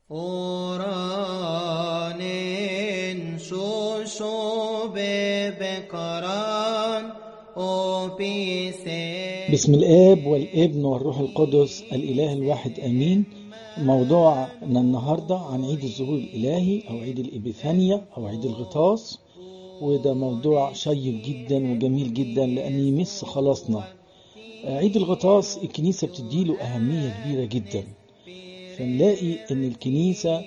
Oranen så så bebekaran och bise بسم الآب والابن والروح القدس الإله الواحد آمين موضوعنا النهاردة عن عيد الظهور الإلهي أو عيد الإبيثانيا أو عيد الغطاس وده موضوع شيق جدا وجميل جدا لأن يمس خلاصنا عيد الغطاس الكنيسة بتديله أهمية كبيرة جدا فنلاقي إن الكنيسة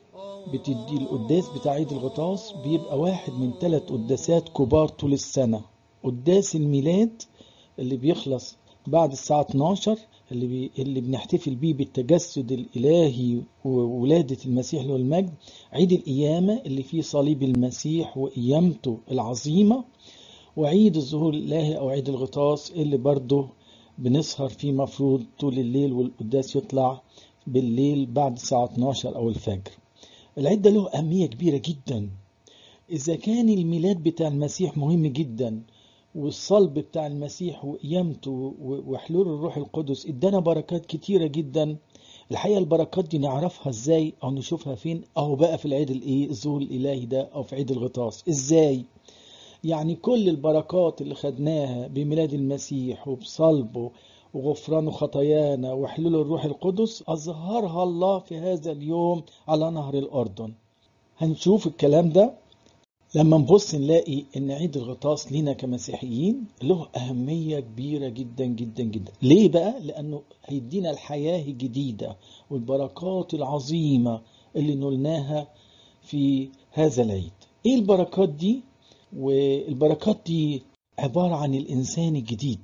بتدي القداس بتاع عيد الغطاس بيبقى واحد من ثلاث قداسات كبار طول السنة قداس الميلاد اللي بيخلص بعد الساعة 12 اللي, بي اللي بنحتفل بيه بالتجسد الإلهي وولادة المسيح له المجد عيد القيامة اللي فيه صليب المسيح وقيامته العظيمة وعيد الظهور الإلهي أو عيد الغطاس اللي برضه بنسهر فيه مفروض طول الليل والقداس يطلع بالليل بعد الساعة 12 أو الفجر العيد ده له أهمية كبيرة جدا إذا كان الميلاد بتاع المسيح مهم جدا والصلب بتاع المسيح وقيامته وحلول الروح القدس ادانا بركات كتيرة جدا الحقيقة البركات دي نعرفها ازاي او نشوفها فين اهو بقى في العيد الايه الظهور الالهي ده او في عيد الغطاس ازاي يعني كل البركات اللي خدناها بميلاد المسيح وبصلبه وغفران خطايانا وحلول الروح القدس أظهرها الله في هذا اليوم على نهر الأردن هنشوف الكلام ده لما نبص نلاقي ان عيد الغطاس لينا كمسيحيين له اهميه كبيره جدا جدا جدا ليه بقى لانه هيدينا الحياه الجديده والبركات العظيمه اللي نلناها في هذا العيد ايه البركات دي والبركات دي عباره عن الانسان الجديد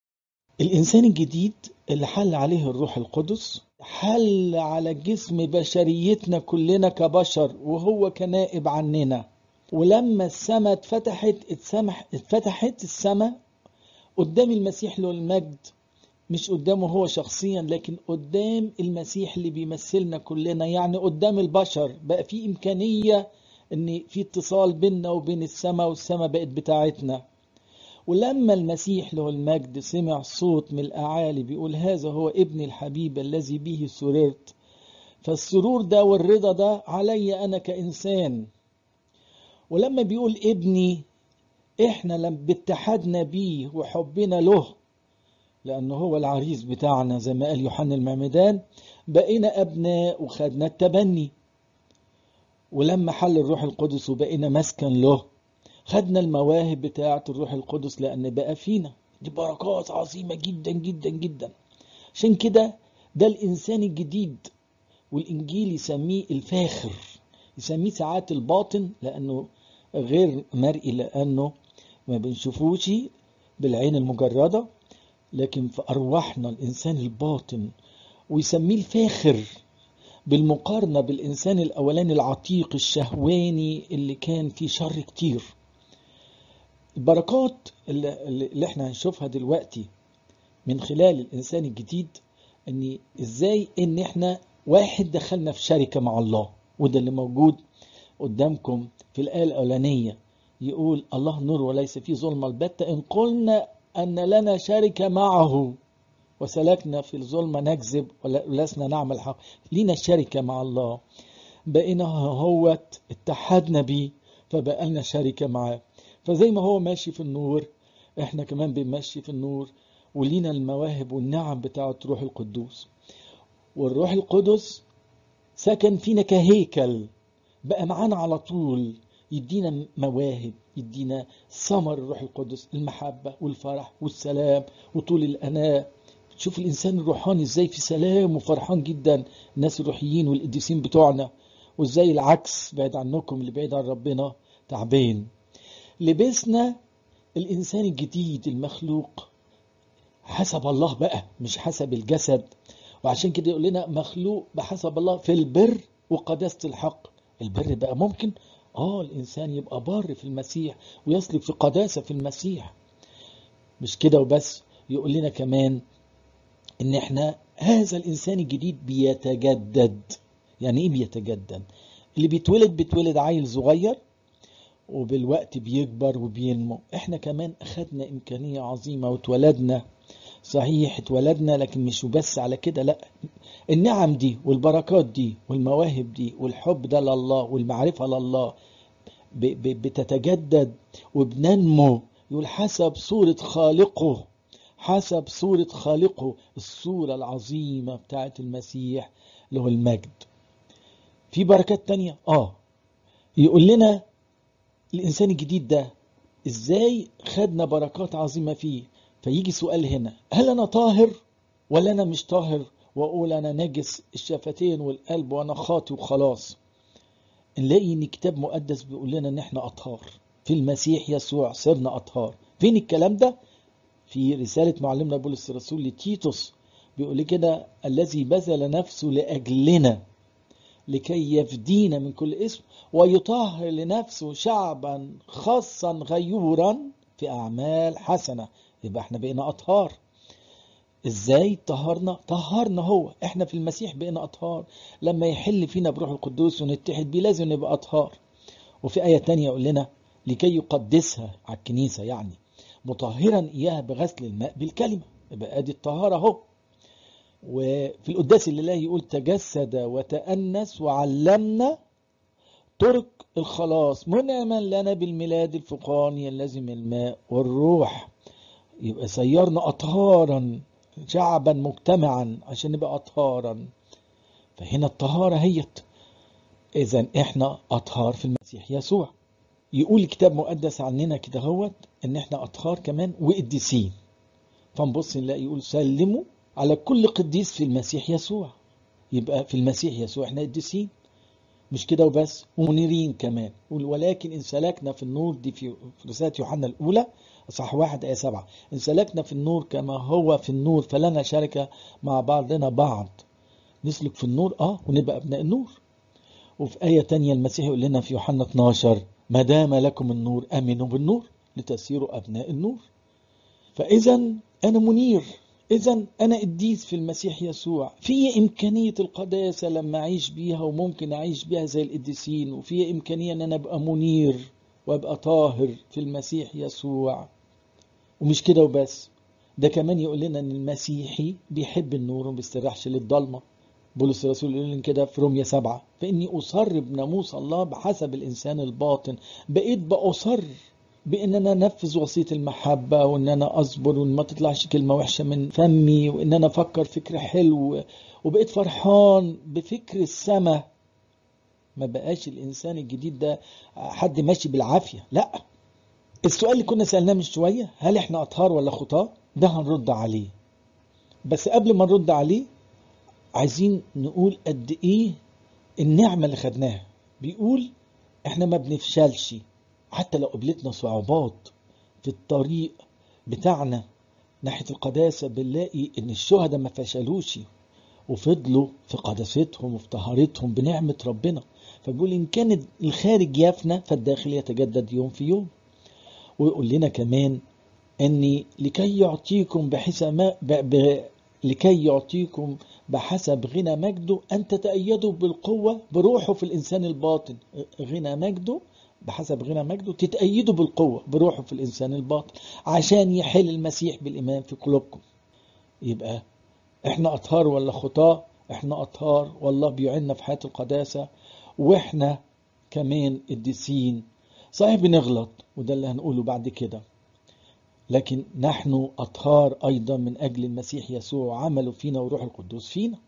الانسان الجديد اللي حل عليه الروح القدس حل على جسم بشريتنا كلنا كبشر وهو كنائب عننا ولما السماء اتفتحت اتسمح اتفتحت السماء قدام المسيح له المجد مش قدامه هو شخصيا لكن قدام المسيح اللي بيمثلنا كلنا يعني قدام البشر بقى في إمكانية ان في اتصال بيننا وبين السماء والسماء بقت بتاعتنا ولما المسيح له المجد سمع صوت من الأعالي بيقول هذا هو ابني الحبيب الذي به سررت فالسرور ده والرضا ده علي أنا كإنسان ولما بيقول ابني احنا لما باتحادنا بيه وحبنا له لانه هو العريس بتاعنا زي ما قال يوحنا المعمدان بقينا ابناء وخدنا التبني ولما حل الروح القدس وبقينا مسكن له خدنا المواهب بتاعة الروح القدس لان بقى فينا دي بركات عظيمة جدا جدا جدا عشان كده ده الانسان الجديد والانجيل يسميه الفاخر يسميه ساعات الباطن لانه غير مرئي لانه ما بنشوفوش بالعين المجرده لكن في ارواحنا الانسان الباطن ويسميه الفاخر بالمقارنه بالانسان الاولاني العتيق الشهواني اللي كان فيه شر كتير البركات اللي, اللي احنا هنشوفها دلوقتي من خلال الانسان الجديد ان ازاي ان احنا واحد دخلنا في شركه مع الله وده اللي موجود قدامكم في الآية الأولانية يقول الله نور وليس فيه ظلم البتة إن قلنا أن لنا شركة معه وسلكنا في الظلمة نكذب ولسنا نعمل حق لينا شركة مع الله بقينا هوت اتحدنا بيه فبقى لنا شركة معاه فزي ما هو ماشي في النور احنا كمان بنمشي في النور ولينا المواهب والنعم بتاعة روح القدوس والروح القدس سكن فينا كهيكل بقى معانا على طول يدينا مواهب يدينا ثمر الروح القدس المحبة والفرح والسلام وطول الأناء تشوف الإنسان الروحاني إزاي في سلام وفرحان جدا الناس الروحيين والقديسين بتوعنا وإزاي العكس بعيد عنكم اللي بعيد عن ربنا تعبان لبسنا الإنسان الجديد المخلوق حسب الله بقى مش حسب الجسد وعشان كده يقول لنا مخلوق بحسب الله في البر وقداسة الحق البر بقى ممكن اه الانسان يبقى بار في المسيح ويسلك في قداسة في المسيح مش كده وبس يقول لنا كمان ان احنا هذا الانسان الجديد بيتجدد يعني ايه بيتجدد اللي بيتولد بيتولد عيل صغير وبالوقت بيكبر وبينمو احنا كمان اخدنا امكانية عظيمة واتولدنا صحيح اتولدنا لكن مش وبس على كده لا النعم دي والبركات دي والمواهب دي والحب ده لله والمعرفة لله ب- ب- بتتجدد وبننمو يقول حسب صورة خالقه حسب صورة خالقه الصورة العظيمة بتاعت المسيح له المجد في بركات تانية اه يقول لنا الإنسان الجديد ده ازاي خدنا بركات عظيمة فيه فيجي سؤال هنا هل أنا طاهر ولا أنا مش طاهر وأقول أنا نجس الشفتين والقلب وأنا خاطي وخلاص نلاقي ان كتاب مقدس بيقول لنا ان احنا اطهار في المسيح يسوع صرنا اطهار فين الكلام ده في رسالة معلمنا بولس الرسول لتيتوس بيقول كده الذي بذل نفسه لأجلنا لكي يفدينا من كل اسم ويطهر لنفسه شعبا خاصا غيورا في أعمال حسنة يبقى احنا بقينا أطهار ازاي طهرنا طهرنا هو احنا في المسيح بقينا اطهار لما يحل فينا بروح القدوس ونتحد بيه لازم نبقى اطهار وفي آية تانية يقول لنا لكي يقدسها على الكنيسة يعني مطهرا إياها بغسل الماء بالكلمة يبقى ادي الطهارة اهو وفي القداس الإلهي يقول تجسد وتأنس وعلمنا طرق الخلاص منعما لنا بالميلاد الفقاني اللازم الماء والروح يبقى سيرنا أطهارا شعبا مجتمعا عشان نبقى أطهارا فهنا الطهارة هيت إذا إحنا أطهار في المسيح يسوع يقول الكتاب مقدس عننا كده هوت إن إحنا أطهار كمان وقديسين فنبص نلاقي يقول سلموا على كل قديس في المسيح يسوع يبقى في المسيح يسوع إحنا قديسين مش كده وبس ومنيرين كمان يقول ولكن إن سلكنا في النور دي في في رسالة يوحنا الأولى صح واحد آية سبعة إن سلكنا في النور كما هو في النور فلنا شركة مع بعضنا بعض نسلك في النور آه ونبقى أبناء النور وفي آية تانية المسيح يقول لنا في يوحنا 12 ما دام لكم النور آمنوا بالنور لتصيروا أبناء النور فإذا أنا منير إذا أنا قديس في المسيح يسوع في إمكانية القداسة لما أعيش بيها وممكن أعيش بيها زي القديسين وفي إمكانية أن أنا أبقى منير وأبقى طاهر في المسيح يسوع ومش كده وبس ده كمان يقول لنا ان المسيحي بيحب النور وما بيستريحش للضلمه بولس الرسول يقول لنا كده في رومية سبعة فإني أصر بناموس الله بحسب الإنسان الباطن بقيت بأصر بإن أنا أنفذ وصية المحبة وإن أنا أصبر وإن ما تطلعش كلمة وحشة من فمي وإن أنا أفكر فكر حلو وبقيت فرحان بفكر السماء ما بقاش الإنسان الجديد ده حد ماشي بالعافية لأ السؤال اللي كنا سألناه من شوية هل احنا أطهار ولا خطاة ده هنرد عليه بس قبل ما نرد عليه عايزين نقول قد ايه النعمة اللي خدناها بيقول احنا ما بنفشلش حتى لو قابلتنا صعوبات في الطريق بتاعنا ناحية القداسة بنلاقي ان الشهداء ما فشلوش وفضلوا في قداستهم وفي طهارتهم بنعمة ربنا فبيقول ان كان الخارج يفنى فالداخل يتجدد يوم في يوم ويقول لنا كمان اني لكي يعطيكم بحسب ما ب... ب... لكي يعطيكم بحسب غنى مجده أن تتأيدوا بالقوة بروحه في الإنسان الباطن غنى مجده بحسب غنى مجده تتأيدوا بالقوة بروحه في الإنسان الباطن عشان يحل المسيح بالإيمان في قلوبكم يبقى احنا أطهار ولا خطاة احنا أطهار والله بيعيننا في حياة القداسة واحنا كمان قديسين صحيح بنغلط وده اللي هنقوله بعد كده لكن نحن أطهار أيضا من أجل المسيح يسوع عمله فينا وروح القدوس فينا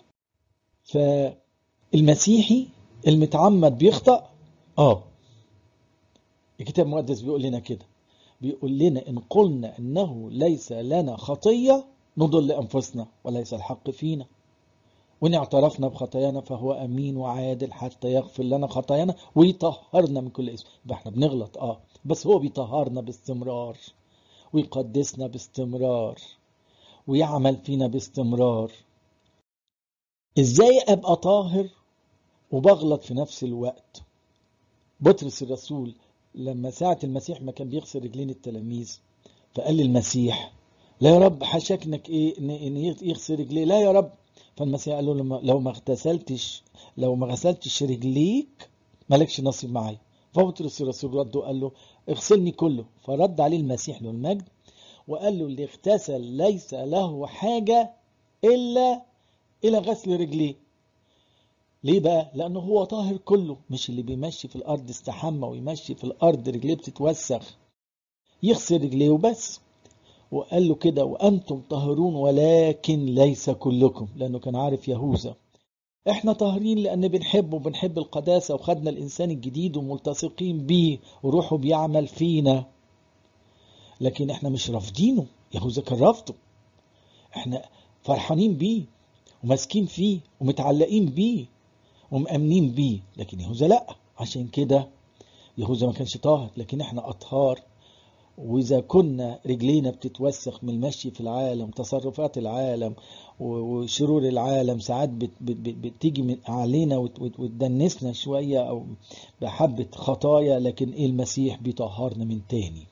فالمسيحي المتعمد بيخطأ آه الكتاب المقدس بيقول لنا كده بيقول لنا إن قلنا إنه ليس لنا خطية نضل أنفسنا وليس الحق فينا وإن اعترفنا بخطايانا فهو أمين وعادل حتى يغفر لنا خطايانا ويطهرنا من كل اسم يبقى احنا بنغلط اه بس هو بيطهرنا باستمرار ويقدسنا باستمرار ويعمل فينا باستمرار ازاي ابقى طاهر وبغلط في نفس الوقت بطرس الرسول لما ساعة المسيح ما كان بيغسل رجلين التلاميذ فقال للمسيح لا يا رب حشاك انك ايه ان يغسل رجليه لا يا رب فالمسيح قال له لو ما اغتسلتش لو ما غسلتش رجليك مالكش نصيب معايا فبطرس الرسول رد وقال له اغسلني كله فرد عليه المسيح له المجد وقال له اللي اغتسل ليس له حاجة إلا إلى غسل رجليه ليه بقى؟ لأنه هو طاهر كله مش اللي بيمشي في الأرض استحمى ويمشي في الأرض رجليه بتتوسخ يغسل رجليه وبس وقال له كده وأنتم طاهرون ولكن ليس كلكم لأنه كان عارف يهوذا احنا طاهرين لأن بنحبه وبنحب القداسة وخدنا الإنسان الجديد وملتصقين بيه وروحه بيعمل فينا لكن احنا مش رافضينه يهوذا كان رافضه احنا فرحانين بيه وماسكين فيه ومتعلقين بيه ومأمنين بيه لكن يهوذا لا عشان كده يهوذا ما كانش طاهر لكن احنا أطهار وإذا كنا رجلينا بتتوسخ من المشي في العالم تصرفات العالم وشرور العالم ساعات بت بت بت بتيجي من علينا وتدنسنا شوية أو بحبة خطايا لكن إيه المسيح بيطهرنا من تاني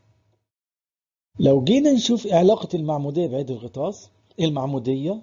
لو جينا نشوف علاقة المعمودية بعيد الغطاس المعمودية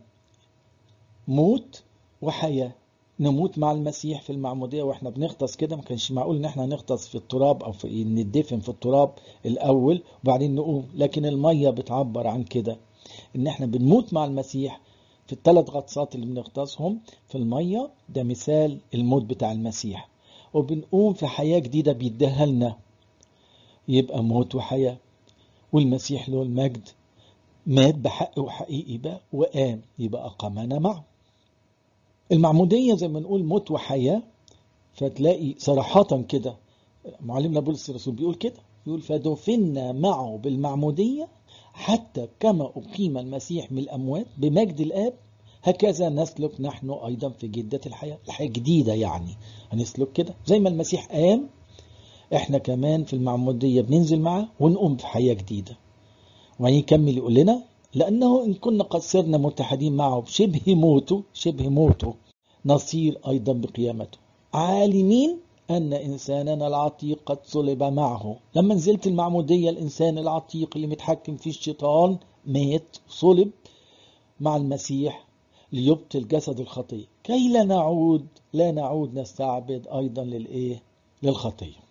موت وحياة نموت مع المسيح في المعمودية واحنا بنغطس كده ما كانش معقول ان احنا نغطس في التراب او في ندفن في التراب الاول وبعدين نقوم لكن المية بتعبر عن كده ان احنا بنموت مع المسيح في الثلاث غطسات اللي بنغطسهم في المية ده مثال الموت بتاع المسيح وبنقوم في حياة جديدة بيديها لنا يبقى موت وحياة والمسيح له المجد مات بحق وحقيقي بقى وقام يبقى أقامنا معه المعمودية زي ما نقول موت وحياة فتلاقي صراحة كده معلمنا بولس الرسول بيقول كده يقول فدفنا معه بالمعمودية حتى كما أقيم المسيح من الأموات بمجد الآب هكذا نسلك نحن أيضا في جدة الحياة الحياة جديدة يعني هنسلك كده زي ما المسيح قام احنا كمان في المعمودية بننزل معاه ونقوم في حياة جديدة وبعدين يكمل يقول لنا لأنه إن كنا قد صرنا متحدين معه بشبه موته شبه موته نصير أيضا بقيامته عالمين أن إنساننا العتيق قد صلب معه لما نزلت المعمودية الإنسان العتيق اللي متحكم فيه الشيطان مات صلب مع المسيح ليبطل جسد الخطية كي لا نعود لا نعود نستعبد أيضا للإيه للخطية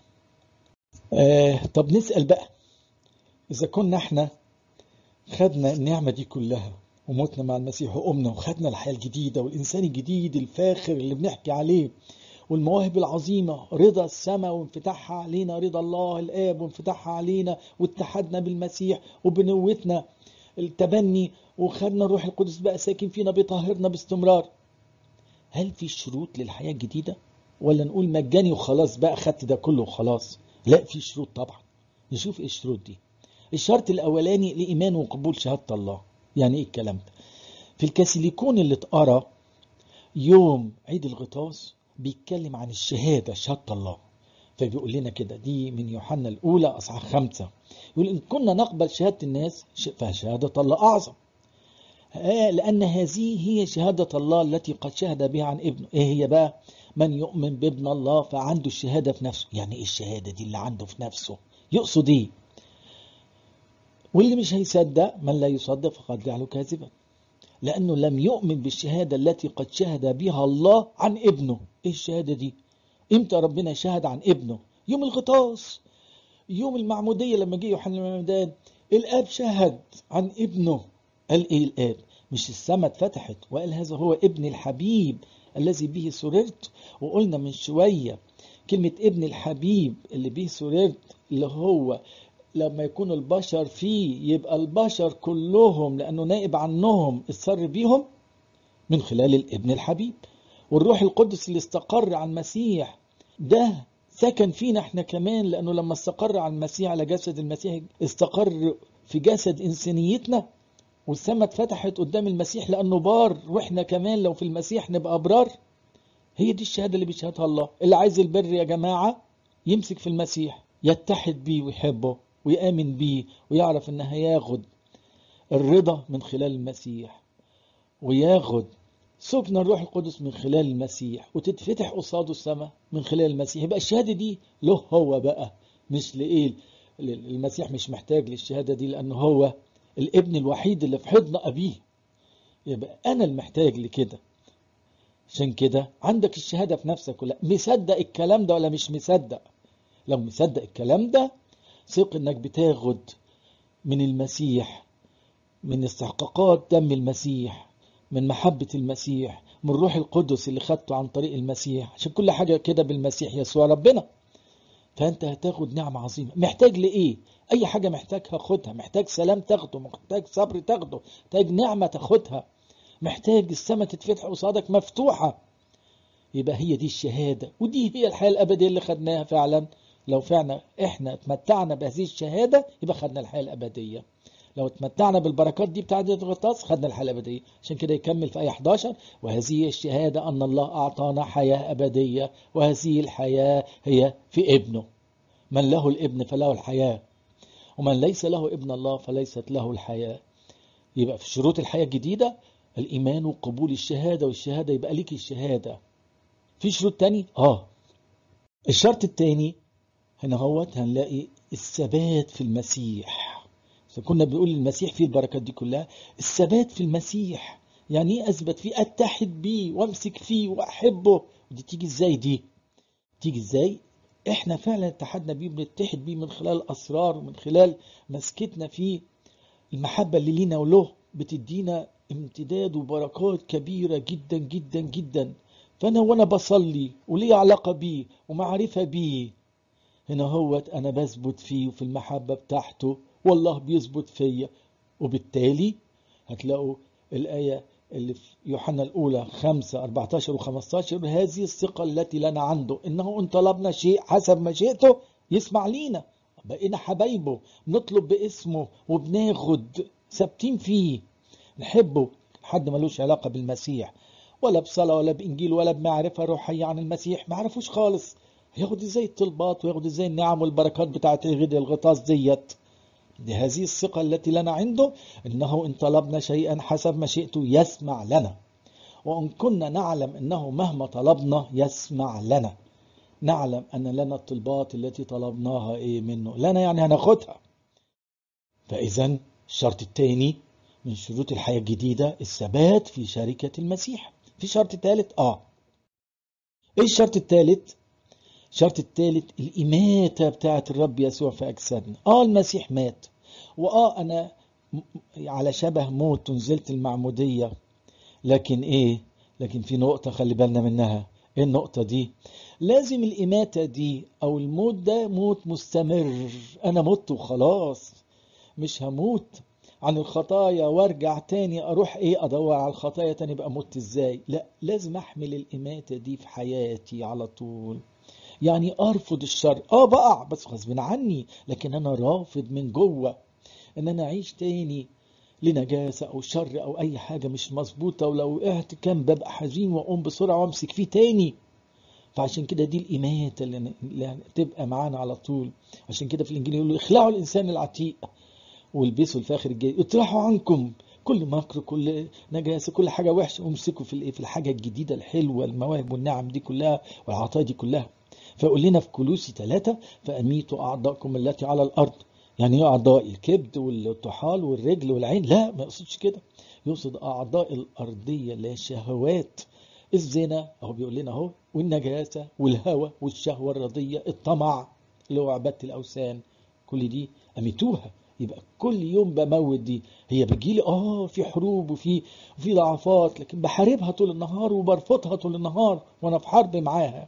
آه طب نسأل بقى إذا كنا احنا خدنا النعمة دي كلها وموتنا مع المسيح وقمنا وخدنا الحياة الجديدة والإنسان الجديد الفاخر اللي بنحكي عليه والمواهب العظيمة رضا السماء وانفتاحها علينا رضا الله الآب وانفتاحها علينا واتحدنا بالمسيح وبنوتنا التبني وخدنا الروح القدس بقى ساكن فينا بيطهرنا باستمرار هل في شروط للحياة الجديدة ولا نقول مجاني وخلاص بقى خدت ده كله وخلاص لا في شروط طبعا نشوف ايه الشروط دي الشرط الاولاني لايمان وقبول شهاده الله يعني ايه الكلام ده في الكاسيليكون اللي اتقرا يوم عيد الغطاس بيتكلم عن الشهاده شهاده الله فبيقول لنا كده دي من يوحنا الاولى اصحاح خمسة يقول ان كنا نقبل شهاده الناس فشهاده الله اعظم لأن هذه هي شهادة الله التي قد شهد بها عن ابنه إيه هي بقى من يؤمن بابن الله فعنده الشهادة في نفسه يعني إيه الشهادة دي اللي عنده في نفسه يقصد إيه واللي مش هيصدق من لا يصدق فقد جعله كاذبا لأنه لم يؤمن بالشهادة التي قد شهد بها الله عن ابنه إيه الشهادة دي إمتى ربنا شهد عن ابنه يوم الغطاس يوم المعمودية لما جه يوحنا المعمدان الآب شهد عن ابنه قال ايه الاب مش السماء اتفتحت وقال هذا هو ابن الحبيب الذي به سررت وقلنا من شوية كلمة ابن الحبيب اللي به سررت اللي هو لما يكون البشر فيه يبقى البشر كلهم لأنه نائب عنهم السر بيهم من خلال الابن الحبيب والروح القدس اللي استقر على المسيح ده سكن فينا احنا كمان لأنه لما استقر على المسيح على جسد المسيح استقر في جسد إنسانيتنا والسماء اتفتحت قدام المسيح لأنه بار وإحنا كمان لو في المسيح نبقى أبرار هي دي الشهادة اللي بيشهدها الله اللي عايز البر يا جماعة يمسك في المسيح يتحد بيه ويحبه ويآمن بيه ويعرف إن هياخد الرضا من خلال المسيح وياخد سكن الروح القدس من خلال المسيح وتتفتح قصاده السماء من خلال المسيح يبقى الشهادة دي له هو بقى مش لإيه المسيح مش محتاج للشهادة دي لأنه هو الابن الوحيد اللي في حضن أبيه يبقى أنا المحتاج لكده عشان كده عندك الشهادة في نفسك ولا مصدق الكلام ده ولا مش مصدق لو مصدق الكلام ده ثق انك بتاخد من المسيح من استحقاقات دم المسيح من محبة المسيح من روح القدس اللي خدته عن طريق المسيح عشان كل حاجة كده بالمسيح يسوع ربنا فأنت هتاخد نعمة عظيمة محتاج لإيه؟ أي حاجة محتاجها خدها محتاج سلام تاخده محتاج صبر تاخده محتاج نعمة تاخدها محتاج السماء تتفتح قصادك مفتوحة يبقى هي دي الشهادة ودي هي الحياة الأبدية اللي خدناها فعلا لو فعلا احنا اتمتعنا بهذه الشهادة يبقى خدنا الحياة الأبدية لو اتمتعنا بالبركات دي بتاعت الغطاس خدنا الحياة الأبدية عشان كده يكمل في آية 11 وهذه الشهادة أن الله أعطانا حياة أبدية وهذه الحياة هي في ابنه من له الابن فله الحياة ومن ليس له ابن الله فليست له الحياة يبقى في شروط الحياة الجديدة الإيمان وقبول الشهادة والشهادة يبقى ليك الشهادة في شروط تاني اه الشرط التاني هنا هوت هنلاقي الثبات في المسيح كنا بنقول المسيح فيه البركات دي كلها الثبات في المسيح يعني ايه اثبت فيه اتحد بيه وامسك فيه واحبه دي تيجي ازاي دي تيجي ازاي احنا فعلا اتحدنا بيه بنتحد بيه من خلال الاسرار ومن خلال مسكتنا فيه المحبه اللي لينا وله بتدينا امتداد وبركات كبيره جدا جدا جدا فانا وانا بصلي ولي علاقه بيه ومعرفه بيه هنا هوت انا بثبت فيه وفي المحبه بتاعته والله بيثبت فيا وبالتالي هتلاقوا الآية اللي في يوحنا الأولى 5 14 و15 هذه الثقة التي لنا عنده إنه إن طلبنا شيء حسب مشيئته يسمع لينا بقينا حبايبه نطلب باسمه وبناخد ثابتين فيه نحبه حد ملوش علاقة بالمسيح ولا بصلاة ولا بإنجيل ولا بمعرفة روحية عن المسيح ما عرفوش خالص ياخد ازاي الطلبات وياخد ازاي النعم والبركات بتاعت غير الغطاس ديت دي هذه الثقة التي لنا عنده إنه إن طلبنا شيئا حسب مشيئته يسمع لنا وإن كنا نعلم إنه مهما طلبنا يسمع لنا نعلم أن لنا الطلبات التي طلبناها إيه منه لنا يعني هناخدها فإذا الشرط الثاني من شروط الحياة الجديدة الثبات في شركة المسيح في شرط ثالث آه إيه الشرط الثالث الشرط الثالث الإماتة بتاعة الرب يسوع في أجسادنا آه المسيح مات وآه أنا على شبه موت نزلت المعمودية لكن إيه لكن في نقطة خلي بالنا منها إيه النقطة دي لازم الإماتة دي أو الموت ده موت مستمر أنا مت وخلاص مش هموت عن الخطايا وارجع تاني اروح ايه ادور على الخطايا تاني بقى مت ازاي لا لازم احمل الاماتة دي في حياتي على طول يعني ارفض الشر اه بقع بس غصب عني لكن انا رافض من جوه ان انا اعيش تاني لنجاسة او شر او اي حاجة مش مظبوطة ولو وقعت كان ببقى حزين واقوم بسرعة وامسك فيه تاني فعشان كده دي الإماتة اللي, اللي تبقى معانا على طول عشان كده في الإنجيل يقول له اخلعوا الإنسان العتيق والبسوا الفاخر الجديد اطرحوا عنكم كل مكر كل نجاسة كل حاجة وحشة وامسكوا في في الحاجة الجديدة الحلوة المواهب والنعم دي كلها والعطايا دي كلها فيقول لنا في كلوسي ثلاثة فأميتوا أعضاءكم التي على الأرض يعني ايه أعضاء الكبد والطحال والرجل والعين لا ما يقصدش كده يقصد أعضاء الأرضية اللي هي الشهوات الزنا اهو بيقول لنا اهو والنجاسة والهوى والشهوة الرضية الطمع اللي هو عبادة الأوثان كل دي أميتوها يبقى كل يوم بموت دي هي بتجيلي اه في حروب وفي وفي ضعفات لكن بحاربها طول النهار وبرفضها طول النهار وانا في حرب معاها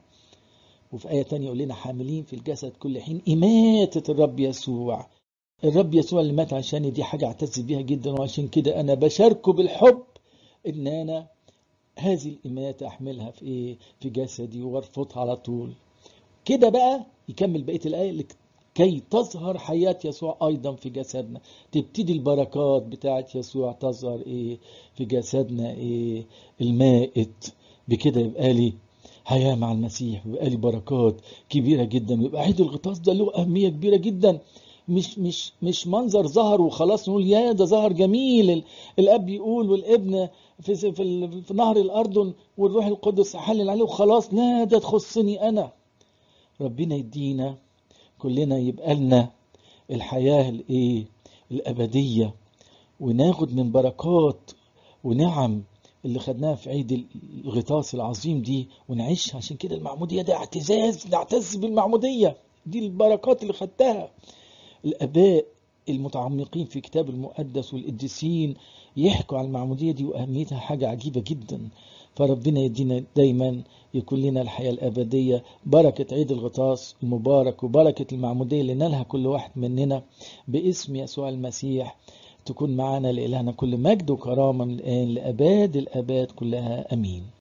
وفي آية تانية يقول لنا حاملين في الجسد كل حين إماتة الرب يسوع الرب يسوع اللي مات عشاني دي حاجة اعتز بيها جدا وعشان كده أنا بشاركه بالحب إن أنا هذه الإماتة أحملها في إيه في جسدي وارفضها على طول كده بقى يكمل بقية الآية كي تظهر حياة يسوع أيضا في جسدنا تبتدي البركات بتاعت يسوع تظهر إيه في جسدنا إيه المائت بكده يبقى لي حياة مع المسيح ويبقى لي بركات كبيرة جدا ويبقى عيد الغطاس ده له أهمية كبيرة جدا مش مش مش منظر ظهر وخلاص نقول يا ده ظهر جميل الاب يقول والابن في في, في نهر الاردن والروح القدس حلل عليه وخلاص لا ده تخصني انا ربنا يدينا كلنا يبقى لنا الحياة الايه الأبدية وناخد من بركات ونعم اللي خدناها في عيد الغطاس العظيم دي ونعيشها عشان كده المعمودية ده اعتزاز نعتز بالمعمودية دي البركات اللي خدتها الآباء المتعمقين في كتاب المقدس والقديسين يحكوا عن المعمودية دي وأهميتها حاجة عجيبة جدا فربنا يدينا دايما يكون لنا الحياة الأبدية بركة عيد الغطاس المبارك وبركة المعمودية اللي نالها كل واحد مننا باسم يسوع المسيح تكون معنا لإلهنا كل مجد وكرامة من الآن لأباد الأباد كلها أمين